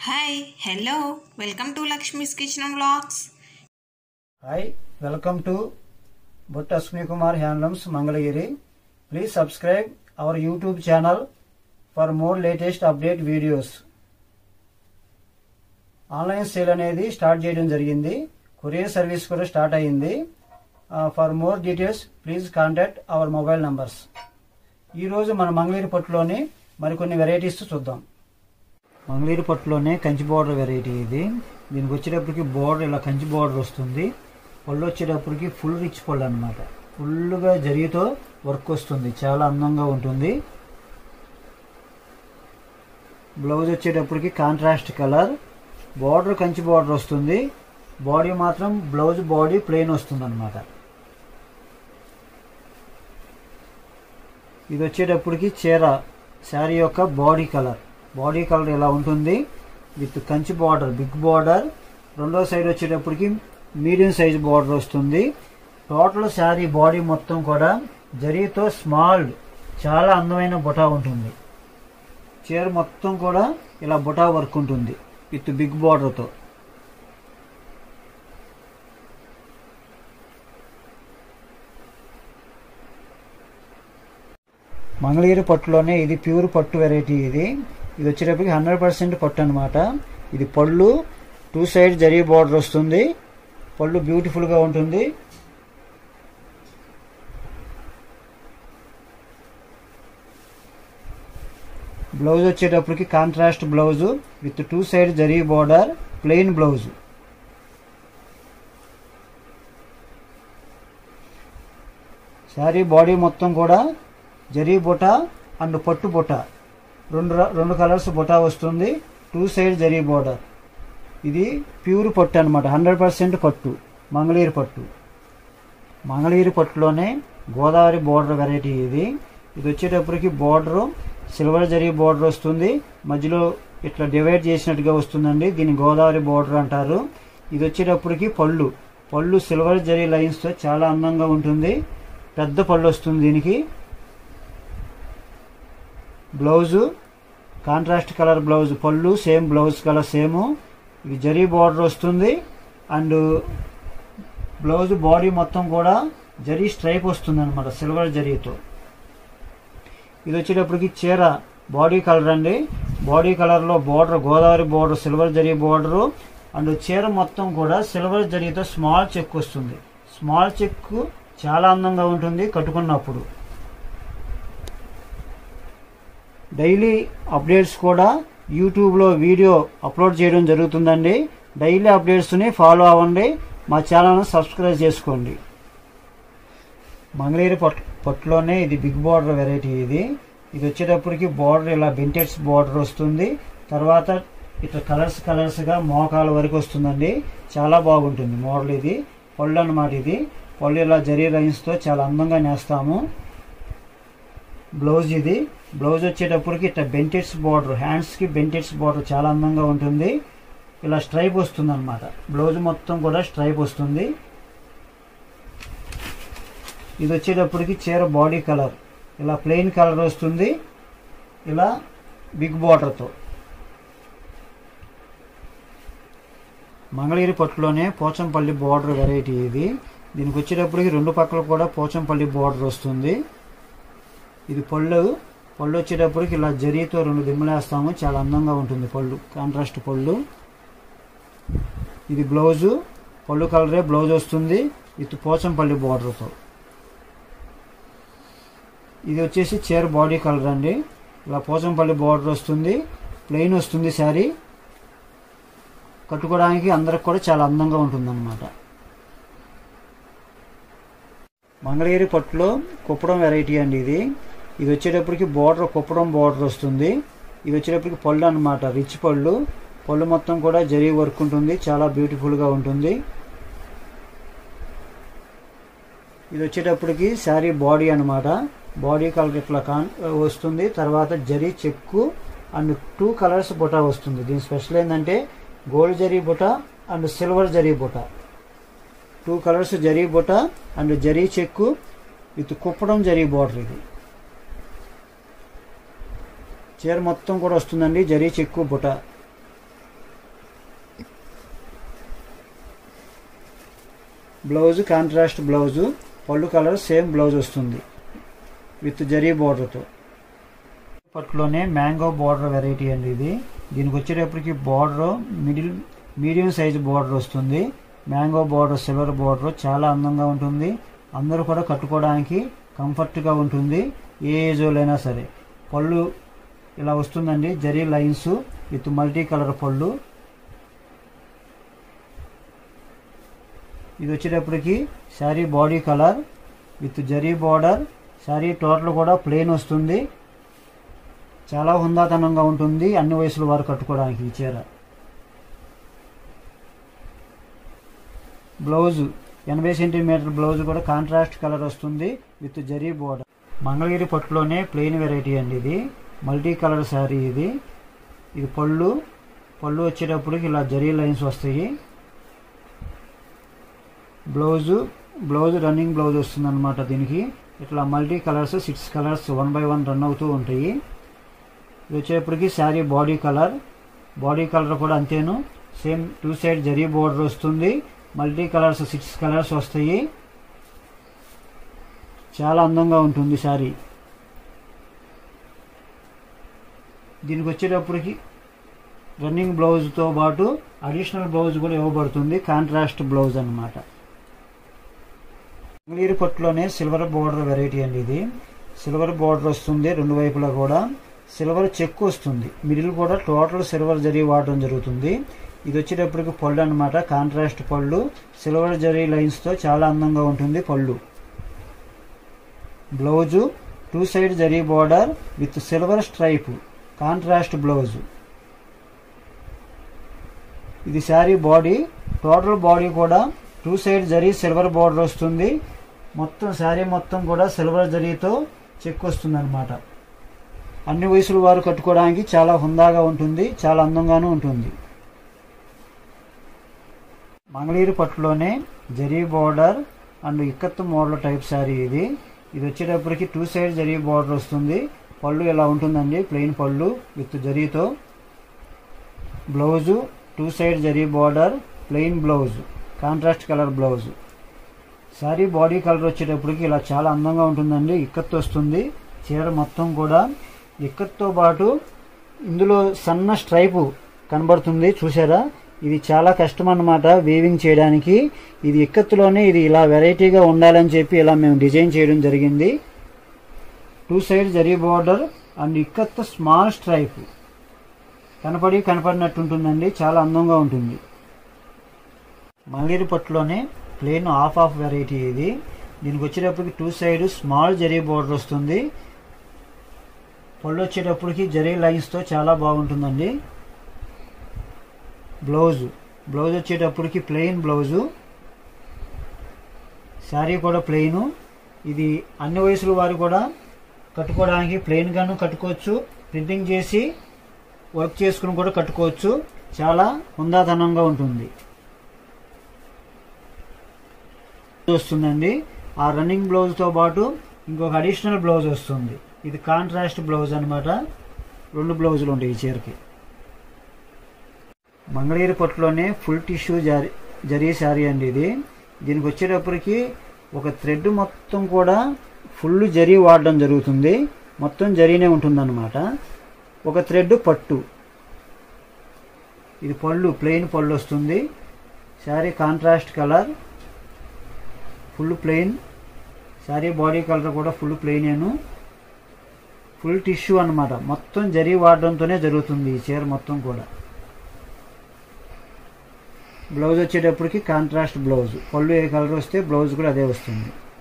hi hello welcome to Lakshmi's kitchen vlogs hi welcome to బొట్ Ashwini Kumar handlooms Mangalagiri please subscribe our YouTube channel for more latest update videos online sale అనేది start చేయడం జరిగింది courier service కూడా start అయ్యింది for more details please contact our mobile numbers ఈరోజు మన మంగళగిరి పట్టులోని మరికొన్ని వెరైటీస్ చూద్దాం మంగళగిరి పట్టులోనే కంచి బోర్డర్ వెరైటీ ఇది దీనికి వచ్చేటప్పటికి బోర్డర్ ఇలా కంచి బోర్డర్ వస్తుంది పళ్ళు వచ్చేటప్పటికి ఫుల్ రిచ్ పళ్ళు అనమాట ఫుల్గా జరిగితో వర్క్ వస్తుంది చాలా అందంగా ఉంటుంది బ్లౌజ్ వచ్చేటప్పటికి contrast colour border Kanchi border వస్తుంది బాడీ మాత్రం బ్లౌజ్ బాడీ ప్లెయిన్ వస్తుంది అనమాట ఇది వచ్చేటప్పటికి చీర శారీ యొక్క బాడీ కలర్ బాడీ కలర్ ఇలా ఉంటుంది with Kanchi border big border రెండో సైడ్ వచ్చేటప్పటికి మీడియం సైజ్ బార్డర్ వస్తుంది టోటల్ శారీ బాడీ మొత్తం కూడా జరీతో స్మాల్ చాలా అందమైన బుటా ఉంటుంది చీర మొత్తం కూడా ఇలా బుటా వర్క్ ఉంటుంది విత్ బిగ్ బార్డర్తో మంగళగిరి పట్టులోనే ఇది ప్యూర్ పట్టు వెరైటీ ఇది ఇది వచ్చేటప్పటికి హండ్రెడ్ పర్సెంట్ పట్టు అనమాట ఇది పళ్ళు టూ సైడ్ జరీ బార్డర్ వస్తుంది పళ్ళు బ్యూటిఫుల్గా ఉంటుంది బ్లౌజ్ వచ్చేటప్పటికి contrast blouse with two side zari border plain blouse sari body మొత్తం కూడా జరీ బుట్ట అండ్ పట్టు బుట్ట రెండు ర- రెండు కలర్స్ బుట్ట వస్తుంది టూ సైడ్ జరీ బోర్డర్ ఇది ప్యూర్ పట్టు అనమాట హండ్రెడ్ పర్సెంట్ పట్టు మంగళగిరి పట్టు మంగళగిరి పట్టులోనే గోదావరి బోర్డర్ వెరైటీ ఇది ఇది వచ్చేటప్పటికి బోర్డర్ సిల్వర్ జరీ బోర్డర్ వస్తుంది మధ్యలో ఇట్లా డివైడ్ చేసినట్టుగా వస్తుందండి దీన్ని గోదావరి బోర్డర్ అంటారు ఇది వచ్చేటప్పటికి పళ్ళు పళ్ళు సిల్వర్ జరీ లైన్స్తో చాలా అందంగా ఉంటుంది పెద్ద పళ్ళు వస్తుంది దీనికి బ్లౌజు కాంట్రాస్ట్ కలర్ బ్లౌజ్ పళ్ళు సేమ్ బ్లౌజ్ కలర్ సేమ్ ఇది జరీ బార్డర్ వస్తుంది అండ్ బ్లౌజ్ బాడీ మొత్తం కూడా జరీ స్ట్రైప్ వస్తుంది అనమాట సిల్వర్ జరీతో ఇది వచ్చేటప్పటికి చీర బాడీ కలర్ అండి బాడీ కలర్లో border Godavari border silver zari border and చీర మొత్తం కూడా సిల్వర్ జరీతో స్మాల్ చెక్ వస్తుంది స్మాల్ చెక్ చాలా అందంగా ఉంటుంది కట్టుకున్నప్పుడు డైలీ అప్డేట్స్ కూడా యూట్యూబ్లో వీడియో అప్లోడ్ చేయడం జరుగుతుందండి డైలీ అప్డేట్స్ని ఫాలో అవ్వండి మా ఛానల్ని సబ్స్క్రైబ్ చేసుకోండి మంగళగిరి పట్ పట్టులోనే ఇది బిగ్ బార్డర్ వెరైటీ ఇది ఇది వచ్చేటప్పటికి బార్డర్ ఇలా బెంటెడ్స్ బార్డర్ వస్తుంది తర్వాత ఇట్లా కలర్స్ కలర్స్గా మోకాల వరకు వస్తుందండి చాలా బాగుంటుంది మోడల్ ఇది పళ్ళు అన్నమాట ఇది పళ్ళు ఇలా జరీ లైన్స్తో చాలా అందంగా నేస్తాము బ్లౌజ్ ఇది బ్లౌజ్ వచ్చేటప్పటికి ఇట్లా బెంటెడ్స్ బార్డర్ హ్యాండ్స్కి బెంటెడ్స్ బార్డర్ చాలా అందంగా ఉంటుంది ఇలా స్ట్రైప్ వస్తుంది అనమాట బ్లౌజ్ మొత్తం కూడా స్ట్రైప్ వస్తుంది ఇది వచ్చేటప్పటికి చీర బాడీ కలర్ ఇలా ప్లెయిన్ కలర్ వస్తుంది ఇలా బిగ్ బార్డర్తో మంగళగిరి పట్టులోనే పోచంపల్లి బార్డర్ వెరైటీ ఇది దీనికి వచ్చేటప్పటికి రెండు పక్కల కూడా పోచంపల్లి బార్డర్ వస్తుంది ఇది పళ్ళు పళ్ళు వచ్చేటప్పటికి ఇలా జరీతో రెండు దిమ్మలేస్తాము చాలా అందంగా ఉంటుంది పళ్ళు కాంట్రాస్ట్ పళ్ళు ఇది బ్లౌజు పళ్ళు కలరే బ్లౌజ్ వస్తుంది విత్ పోచంపల్లి బార్డర్తో ఇది వచ్చేసి చీర బాడీ కలర్ అండి ఇలా పోచంపల్లి బార్డర్ వస్తుంది ప్లెయిన్ వస్తుంది శారీ కట్టుకోవడానికి అందరికి కూడా చాలా అందంగా ఉంటుంది అనమాట మంగళగిరి పట్టులో కుప్పడం వెరైటీ అండి ఇది ఇది వచ్చేటప్పటికి బోర్డర్ కుప్పడం బోర్డర్ వస్తుంది ఇది వచ్చేటప్పటికి పళ్ళు అనమాట రిచ్ పళ్ళు పళ్ళు మొత్తం కూడా జరీ వర్క్ ఉంటుంది చాలా బ్యూటిఫుల్గా ఉంటుంది ఇది వచ్చేటప్పటికి శారీ బాడీ అనమాట బాడీ కలర్ ఇట్లా కాన్ వస్తుంది తర్వాత zari check and two colours buta వస్తుంది దీని స్పెషల్ ఏంటంటే gold zari buta and silver zari buta two colours zari buta and zari check with Kuppadam zari border ఇది చీర మొత్తం కూడా వస్తుందండి zari check buta blouse contrast blouse pallu colour same blouse వస్తుంది విత్ జరీ బోర్డర్తో పట్టులోనే మ్యాంగో బార్డర్ వెరైటీ అండి ఇది దీనికి వచ్చేటప్పటికి border middle medium size border వస్తుంది మ్యాంగో బార్డర్ సిల్వర్ బార్డర్ చాలా అందంగా ఉంటుంది అందరూ కూడా కట్టుకోవడానికి కంఫర్ట్గా ఉంటుంది ఏ ఏజ్ వాళ్ళైనా సరే పళ్ళు ఇలా వస్తుందండి zari lines with multi colour pallu ఇది వచ్చేటప్పటికి sari body colour with zari border sari total కూడా ప్లెయిన్ వస్తుంది చాలా హుందాతనంగా ఉంటుంది అన్ని వయసుల వారు కట్టుకోవడానికి ఈ చీర బ్లౌజ్ ఎనభై సెంటీమీటర్ బ్లౌజ్ కూడా కాంట్రాస్ట్ కలర్ వస్తుంది విత్ జరీ బోర్డర్ మంగళగిరి పట్టులోనే ప్లెయిన్ వెరైటీ అండి ఇది మల్టీ కలర్ శారీ ఇది ఇది పళ్ళు పళ్ళు వచ్చేటప్పటికి ఇలా జరీ లైన్స్ వస్తాయి బ్లౌజు బ్లౌజ్ రన్నింగ్ బ్లౌజ్ వస్తుంది అనమాట దీనికి ఇట్లా multi colours six colours one by one run అవుతూ ఉంటాయి ఇది వచ్చేటప్పటికి sari body colour body colour కూడా అంతేను same two side zari border వస్తుంది మల్టీ కలర్స్ సిక్స్ కలర్స్ వస్తాయి చాలా అందంగా ఉంటుంది శారీ దీనికి వచ్చేటప్పటికి రన్నింగ్ బ్లౌజ్తో పాటు అడిషనల్ బ్లౌజ్ కూడా ఇవ్వబడుతుంది కాంట్రాస్ట్ బ్లౌజ్ అనమాట మంగళగిరి పట్టులోనే సిల్వర్ బోర్డర్ వెరైటీ అండి ఇది సిల్వర్ బోర్డర్ వస్తుంది రెండు వైపులా కూడా సిల్వర్ చెక్ వస్తుంది మిడిల్ కూడా టోటల్ సిల్వర్ జరీ వాడడం జరుగుతుంది ఇది వచ్చేటప్పటికి పళ్ళు అనమాట కాంట్రాస్ట్ పళ్ళు సిల్వర్ జరీ లైన్స్తో చాలా అందంగా ఉంటుంది pallu blouse two side zari border with silver stripe contrast blouse ఇది శారీ బాడీ టోటల్ బాడీ కూడా two side zari silver border వస్తుంది మొత్తం శారీ మొత్తం కూడా సిల్వర్ జరీతో చెక్ వస్తుంది అనమాట అన్ని వయసుల వారు కట్టుకోవడానికి చాలా హుందాగా ఉంటుంది చాలా అందంగానూ ఉంటుంది మంగళగిరి పట్టులోనే zari border and ikat model type sari ఇది ఇది వచ్చేటప్పటికి టూ సైడ్ జరీ బార్డర్ వస్తుంది పళ్ళు ఇలా ఉంటుందండి ప్లెయిన్ పళ్ళు విత్ జరీతో blouse two side zari border plain blouse contrast colour blouse sari body colour వచ్చేటప్పటికి ఇలా చాలా అందంగా ఉంటుందండి ఇక్కత్తు వస్తుంది చీర మొత్తం కూడా ఇక్కత్తో పాటు ఇందులో సన్న స్ట్రైపు కనబడుతుంది చూసారా ఇది చాలా కష్టం అన్నమాట వీవింగ్ చేయడానికి ఇది ఇక్కత్తులోనే ఇది ఇలా వెరైటీగా ఉండాలని చెప్పి ఇలా మేము డిజైన్ చేయడం జరిగింది two side zari border and ikat small stripe కనపడి కనపడినట్టు ఉంటుందండి చాలా అందంగా ఉంటుంది మంగళగిరి పట్టులోనే ప్లేన్ హాఫ్ ఆఫ్ వెరైటీ ఇది దీనికి వచ్చేటప్పటికి two side small zari border వస్తుంది పళ్ళు వచ్చేటప్పటికి జరీ లైన్స్తో చాలా బాగుంటుందండి బ్లౌజ్ బ్లౌజ్ వచ్చేటప్పటికి ప్లెయిన్ బ్లౌజు శారీ కూడా ప్లెయిన్ ఇది అన్ని వయసుల వారు కూడా కట్టుకోవడానికి ప్లెయిన్గాను కట్టుకోవచ్చు ప్రింటింగ్ చేసి వర్క్ చేసుకుని కూడా కట్టుకోవచ్చు చాలా హుందాతనంగా ఉంటుంది వస్తుందండి ఆ రన్నింగ్ బ్లౌజ్తో పాటు ఇంకొక అడిషనల్ బ్లౌజ్ వస్తుంది ఇది కాంట్రాస్ట్ బ్లౌజ్ అనమాట రెండు బ్లౌజులు ఉంటాయి ఈ చీరకి మంగళగిరి పట్టులోనే ఫుల్ టిష్యూ జరీ జరీ శారీ అండి ఇది దీనికి వచ్చేటప్పటికి ఒక థ్రెడ్ మొత్తం కూడా ఫుల్ జరీ వాడడం జరుగుతుంది మొత్తం జరీనే ఉంటుందన్నమాట ఒక థ్రెడ్ పట్టు ఇది పళ్ళు ప్లెయిన్ పళ్ళు వస్తుంది sari contrast colour full plain sari body colour కూడా ఫుల్ ప్లెయినేను ఫుల్ టిష్యూ అన్నమాట మొత్తం జరీ వాడడంతోనే జరుగుతుంది ఈ చీర మొత్తం కూడా బ్లౌజ్ వచ్చేటప్పటికి కాంట్రాస్ట్ బ్లౌజ్ పళ్ళు ఏ కలర్ వస్తే బ్లౌజ్ కూడా అదే వస్తుంది